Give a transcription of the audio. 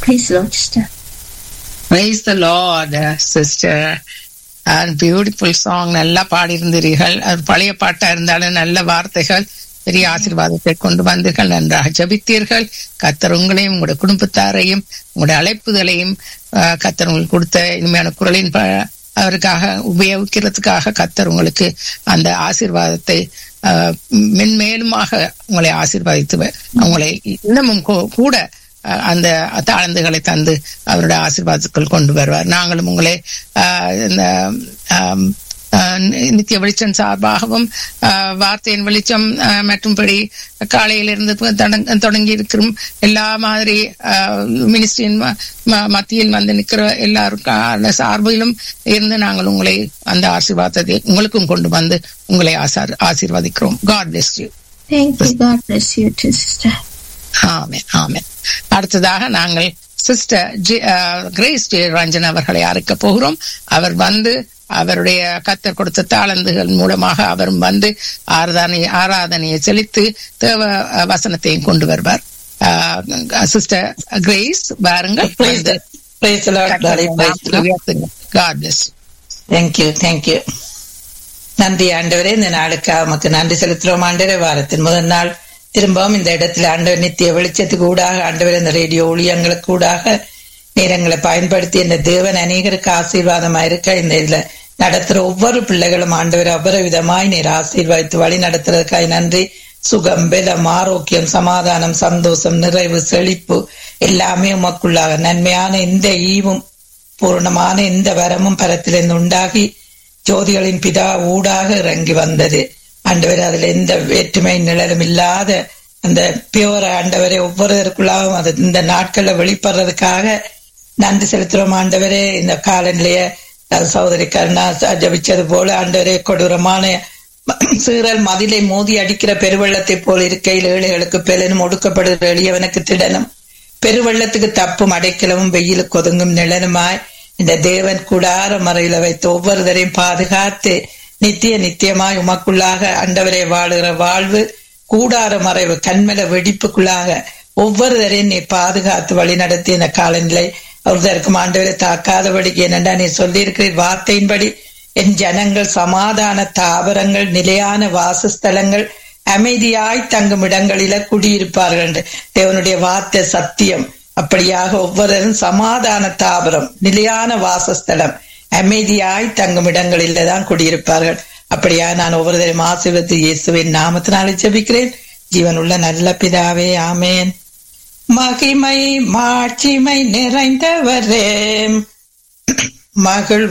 Praise the Lord, sister. Praise the Lord, sister. Beautiful song நல்லா பாடியிருந்தீர்கள் அது பழைய பாட்டா இருந்தாலும் நல்ல வார்த்தைகள் பெரிய ஆசீர்வாதத்தை கொண்டு வந்தீர்கள் நன்றாக ஜபித்தீர்கள் கத்தர் உங்களையும் உங்களுடைய குடும்பத்தாரையும் உங்களுடைய அழைப்புதலையும் ஆஹ், கத்தர் உங்களுக்கு கொடுத்த இனிமையான குரலின் ப- அவருக்காக உபயோகிக்கிறதுக்காக கத்தர் உங்களுக்கு அந்த ஆசீர்வாதத்தை ஆஹ், மென்மேலுமாக உங்களை ஆசீர்வதித்து வ- உங்களை இன்னமும் கூ- கூட அஹ் அந்த தாழ்ந்துகளை தந்து அவருடைய ஆசீர்வாதத்துக்குள் கொண்டு வருவார் நாங்களும் உங்களை அஹ், இந்த ஆம், அஹ், நித்திய வெளிச்சம் சார்பாகவும் அஹ், வார்த்தையின் வெளிச்சம் அஹ், மற்றும்படி காலையிலிருந்து தொடங்க- தொடங்கி இருக்கிற எல்லா மாதிரி மினிஸ்ட்ரியின் மத்தியில் வந்து நிற்கிற எல்லாருக்கான சார்பிலும் இருந்து நாங்கள் உங்களை அந்த ஆசீர்வாதத்தை உங்களுக்கும் கொண்டு வந்து உங்களை ஆசார் ஆசீர்வதிக்கிறோம் God bless you Thank you. God bless you too, sister. Amen amen அடுத்ததாக நாங்கள் சிஸ்டர் கிரேஸ் ஜே ரஞ்சன் அவர்களை அழைக்க போகிறோம் அவர் வந்து அவருடைய கத்தர் கொடுத்த தாளந்துகள் மூலமாக அவரும் வந்து ஆராதனை ஆராதனையை செலுத்தி தேவ அஹ், வசனத்தையும் கொண்டு வருவார் சிஸ்டர் கிரேஸ் பாருங்கள் Praise the, praise the Lord, darling. Praise the Lord. God bless Thank you, thank you. நன்றி ஆண்டவரே இந்த நாளுக்காக உமக்கு நன்றி செலுத்துறோம் ஆண்டவரே வாரத்தின் முதல் நாள் திரும்பவும் இந்த இடத்துல ஆண்டவர் நித்திய வெளிச்சத்துக்கு ஊடாக ஆண்டவர் இந்த ரேடியோ ஊழியங்களுக்கு ஊடாக நேரங்களை பயன்படுத்தி இந்த தேவன் அநேகருக்கு ஆசீர்வாதமா இருக்க இந்த இதுல நடத்துற ஒவ்வொரு பிள்ளைகளும் ஆண்டவர் அவ்வளவு விதமாய் நீர் ஆசீர்வாதித்து வழி நடத்துறதுக்காய் நன்றி சுகம் பலம் ஆரோக்கியம் சமாதானம் சந்தோஷம் நிறைவு செழிப்பு எல்லாமே உமக்குள்ளாக நன்மையான எந்த ஈவும் பூர்ணமான எந்த வரமும் பரத்திலிருந்து உண்டாகி ஜோதிகளின் பிதா ஊடாக இறங்கி வந்தது ஆண்டவர் அதுல எந்த வேற்றுமை நிழலும் இல்லாத அந்த பியோர ஆண்டவரை ஒவ்வொருவருக்குள்ளாகவும் அது இந்த நாட்கள்ல வெளிப்படுறதுக்காக நன்றி செலுத்துறோம் ஆண்டவரே இந்த காலநிலைய அஹ், சகோதரி கருணா ஜபிச்சது போல ஆண்டவரே கொடூரமான சீரல் மதிலை மோதி அடிக்கிற பெருவெள்ளத்தை போல் இருக்கையில் ஏழைகளுக்கு பெலனும் ஒடுக்கப்படுகிற எளியவனுக்கு திடனும் பெருவெள்ளத்துக்கு தப்பும் அடைக்கலமும் வெயிலுக்கு ஒதுங்கும் நிழலுமாய் இந்த தேவன் கூடார மறையில வைத்து ஒவ்வொருவரையும் பாதுகாத்து நித்திய நித்தியமாய் உமக்குள்ளாக அண்டவரை வாழுகிற வாழ்வு கூடார மறைவு கண்மல வெடிப்புக்குள்ளாக ஒவ்வொருவரையும் நீ பாதுகாத்து வழி நடத்தி இந்த காலநிலை ஒருத்தருக்கும் ஆண்டவரை தாக்காதபடிக்கு என்னடா நீ சொல்லியிருக்கிறீர் வார்த்தையின்படி என் ஜனங்கள் சமாதான தாவரங்கள் நிலையான வாசஸ்தலங்கள் அமைதியாய் தங்கும் இடங்களில குடியிருப்பார்கள் என்று தேவனுடைய வார்த்தை சத்தியம் அப்படியாக ஒவ்வொருவரும் சமாதான தாவரம் நிலையான வாசஸ்தலம் அமைதியாய் தங்கும் இடங்களில தான் குடியிருப்பார்கள் அப்படியா நான் ஒவ்வொருவரையும் ஆசீர்வதித்து இயேசுவின் நாமத்தினாலே ஜெபிக்கிறேன் ஜீவனுள்ள நல்ல பிதாவே ஆமேன் மகிமை மாட்சிமை நிறைந்தவரே மகிழ்